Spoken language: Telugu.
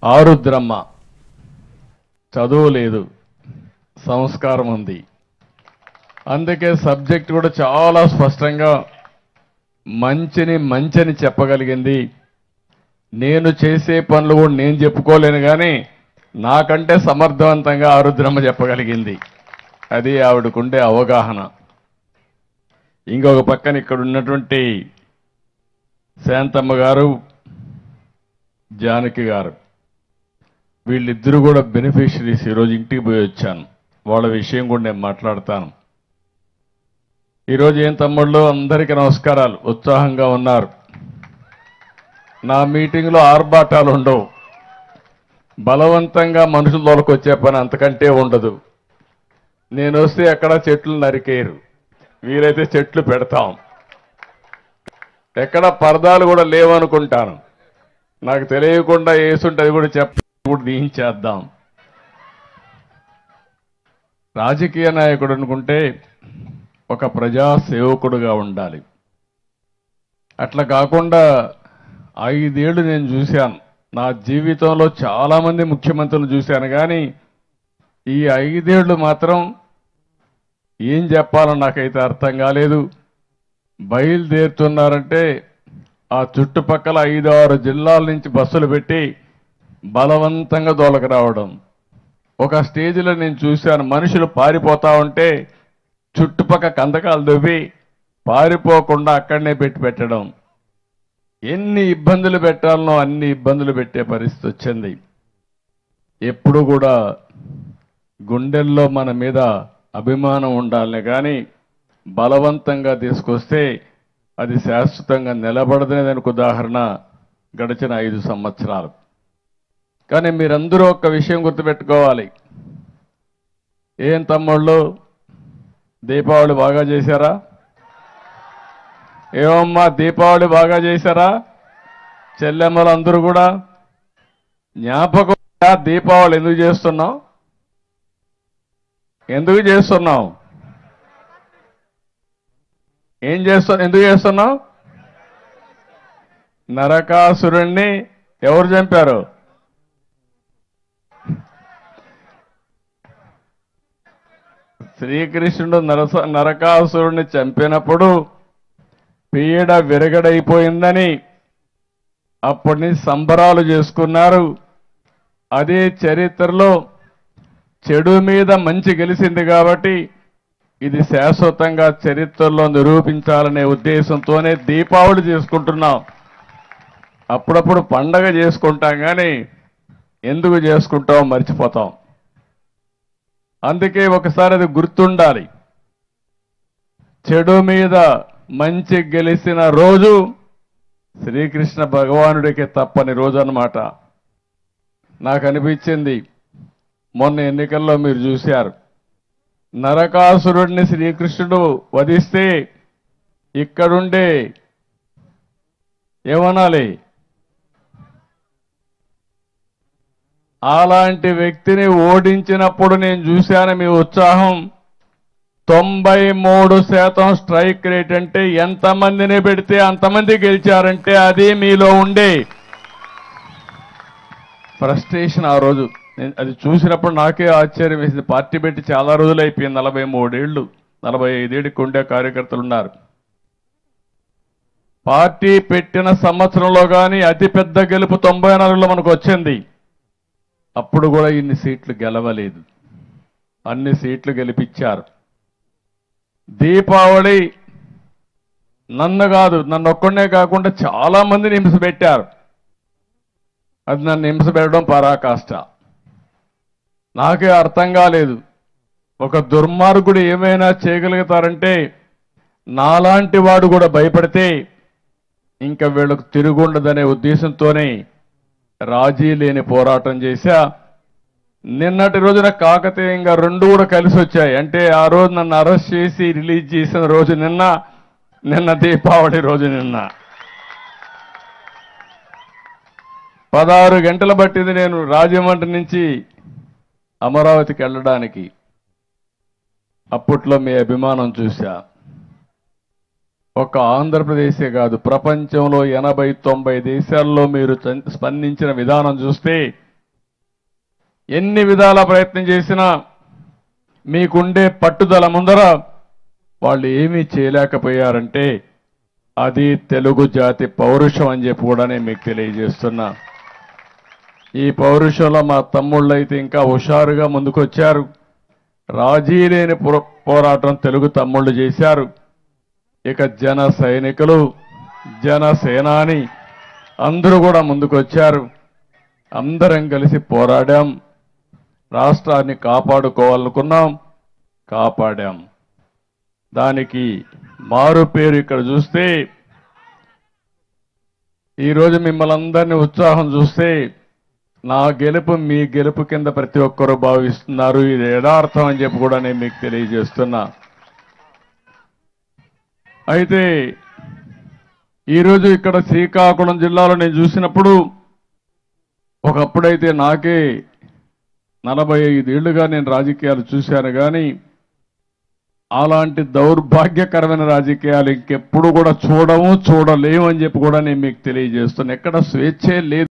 ఆరుద్రమ్మ చదువు లేదు సంస్కారం ఉంది అందుకే సబ్జెక్ట్ కూడా చాలా స్పష్టంగా మంచిని మంచని చెప్పగలిగింది నేను చేసే పనులు కూడా నేను చెప్పుకోలేను కానీ నాకంటే సమర్థవంతంగా ఆరుద్రమ్మ చెప్పగలిగింది అది ఆవిడకుండే అవగాహన ఇంకొక పక్కన ఇక్కడ ఉన్నటువంటి శాంతమ్మ గారు జానకి గారు వీళ్ళిద్దరూ కూడా బెనిఫిషరీస్ ఈరోజు ఇంటికి పోయి వచ్చాను వాళ్ళ విషయం కూడా నేను మాట్లాడతాను ఈరోజు ఏం తమ్ముళ్ళు అందరికీ నమస్కారాలు ఉత్సాహంగా ఉన్నారు నా మీటింగ్లో ఆర్భాటాలు ఉండవు బలవంతంగా మనుషుల తోలకు వచ్చే పని అంతకంటే ఉండదు నేను వస్తే ఎక్కడ చెట్లు నరికేయరు వీలైతే చెట్లు పెడతాం ఎక్కడ పరదాలు కూడా లేవనుకుంటాను నాకు తెలియకుండా వేసుంటే అది కూడా చెప్ప కూడా దీయించేద్దాం రాజకీయ నాయకుడు అనుకుంటే ఒక ప్రజా సేవకుడుగా ఉండాలి అట్లా కాకుండా ఐదేళ్లు నేను చూశాను నా జీవితంలో చాలామంది ముఖ్యమంత్రులు చూశాను కానీ ఈ ఐదేళ్లు మాత్రం ఏం చెప్పాలో నాకైతే అర్థం కాలేదు బయలుదేరుతున్నారంటే ఆ చుట్టుపక్కల ఐదు ఆరు జిల్లాల నుంచి బస్సులు పెట్టి బలవంతంగా దోలకు రావడం ఒక స్టేజ్లో నేను చూశాను మనుషులు పారిపోతా ఉంటే చుట్టుపక్క కందకాలు దువ్వి పారిపోకుండా అక్కడనే పెట్టి పెట్టడం ఎన్ని ఇబ్బందులు పెట్టాలనో అన్ని ఇబ్బందులు పెట్టే పరిస్థితి వచ్చింది ఎప్పుడు కూడా గుండెల్లో మన మీద అభిమానం ఉండాలని కానీ బలవంతంగా తీసుకొస్తే అది శాశ్వతంగా నిలబడదనే దానికి ఉదాహరణ గడిచిన ఐదు సంవత్సరాలు కానీ మీరందరూ ఒక్క విషయం గుర్తుపెట్టుకోవాలి ఏం తమ్ముళ్ళు దీపావళి బాగా చేశారా ఏమమ్మా దీపావళి బాగా చేశారా చెల్లెమ్మలు అందరూ కూడా జ్ఞాపకం ఉందా దీపావళి ఎందుకు చేస్తున్నాం ఎందుకు చేస్తున్నాం ఏం చేస్తా ఎందుకు చేస్తున్నాం నరకాసురుణ్ణి ఎవరు చంపారు శ్రీకృష్ణుడు నరస నరకాసురుణ్ణి చంపినప్పుడు పీడ విరగడైపోయిందని అప్పటి నుంచి సంబరాలు చేసుకున్నారు అదే చరిత్రలో చెడు మీద మంచి గెలిచింది కాబట్టి ఇది శాశ్వతంగా చరిత్రలో నిరూపించాలనే ఉద్దేశంతోనే దీపావళి చేసుకుంటున్నాం అప్పుడప్పుడు పండగ చేసుకుంటాం కానీ ఎందుకు చేసుకుంటాం మర్చిపోతాం అందుకే ఒకసారి అది గుర్తుండాలి చెడు మీద మంచి గెలిచిన రోజు శ్రీకృష్ణ భగవానుడికి తప్పని రోజు అన్నమాట నాకు అనిపించింది మొన్న ఎన్నికల్లో మీరు చూశారు నరకాసురుడిని శ్రీకృష్ణుడు వధిస్తే ఇక్కడుండే ఏమనాలి అలాంటి వ్యక్తిని ఓడించినప్పుడు నేను చూశాను మీ ఉత్సాహం తొంభై మూడు శాతం స్ట్రైక్ రేట్ అంటే ఎంతమందిని పెడితే అంతమంది గెలిచారంటే అది మీలో ఉండే ఫ్రస్ట్రేషన్ ఆ రోజు నేను అది చూసినప్పుడు నాకే ఆశ్చర్యం వేసింది పార్టీ పెట్టి చాలా రోజులు అయిపోయింది నలభై మూడేళ్లు నలభై ఐదేళ్ళకి ఉండే కార్యకర్తలు ఉన్నారు పార్టీ పెట్టిన సంవత్సరంలో కానీ అతిపెద్ద గెలుపు తొంభై నాలుగులో మనకు వచ్చింది అప్పుడు కూడా ఇన్ని సీట్లు గెలవలేదు అన్ని సీట్లు గెలిపించారు దీపావళి నన్ను కాదు నన్ను ఒక్కడనే కాకుండా చాలా మందిని హింస పెట్టారు అది నన్ను హింస పెట్టడం పరాకాష్ట నాకే అర్థం కాలేదు ఒక దుర్మార్గుడు ఏమైనా చేయగలుగుతారంటే నాలాంటి వాడు కూడా భయపడితే ఇంకా వీళ్ళకు తిరుగుండదనే ఉద్దేశంతోనే రాజీ లేని పోరాటం చేశా నిన్నటి రోజున కాకతీయంగా రెండు కూడా కలిసి వచ్చాయి అంటే ఆ రోజు నన్ను అరెస్ట్ చేసి రిలీజ్ చేసిన రోజు నిన్న నిన్న దీపావళి రోజు నిన్న పదహారు గంటలు పట్టింది నేను రాజమండ్రి నుంచి అమరావతికి వెళ్ళడానికి అప్పట్లో మీ అభిమానం చూశా ఒక ఆంధ్రప్రదేశే కాదు ప్రపంచంలో ఎనభై తొంభై దేశాల్లో మీరు చం- స్పందించిన విధానం చూస్తే ఎన్ని విధాల ప్రయత్నం చేసినా మీకుండే పట్టుదల ముందర వాళ్ళు ఏమీ చేయలేకపోయారంటే అది తెలుగు జాతి పౌరుషం అని చెప్పి కూడా నేను మీకు తెలియజేస్తున్నా ఈ పౌరుషంలో మా తమ్ముళ్ళు అయితే ఇంకా హుషారుగా ముందుకొచ్చారు రాజీ లేని పుర- పోరాటం తెలుగు తమ్ముళ్ళు చేశారు ఇక జన సైనికులు జన సేనాని అందరూ కూడా ముందుకొచ్చారు అందరం కలిసి పోరాడాం రాష్ట్రాన్ని కాపాడుకోవాలనుకున్నాం కాపాడాం దానికి మారు పేరు ఇక్కడ చూస్తే ఈరోజు మిమ్మల్ని అందరినీ ఉత్సాహం చూస్తే నా గెలుపు మీ గెలుపు కింద ప్రతి ఒక్కరూ భావిస్తున్నారు ఇది యథార్థం అని చెప్పి కూడా నేను మీకు తెలియజేస్తున్నా అయితే ఈరోజు ఇక్కడ శ్రీకాకుళం జిల్లాలో నేను చూసినప్పుడు ఒకప్పుడైతే నాకే నలభై ఐదేళ్లుగా నేను రాజకీయాలు చూశాను కానీ అలాంటి దౌర్భాగ్యకరమైన రాజకీయాలు ఇంకెప్పుడు కూడా చూడము చూడలేము అని చెప్పి కూడా నేను మీకు తెలియజేస్తున్నా ఎక్కడ స్వేచ్ఛే లేదు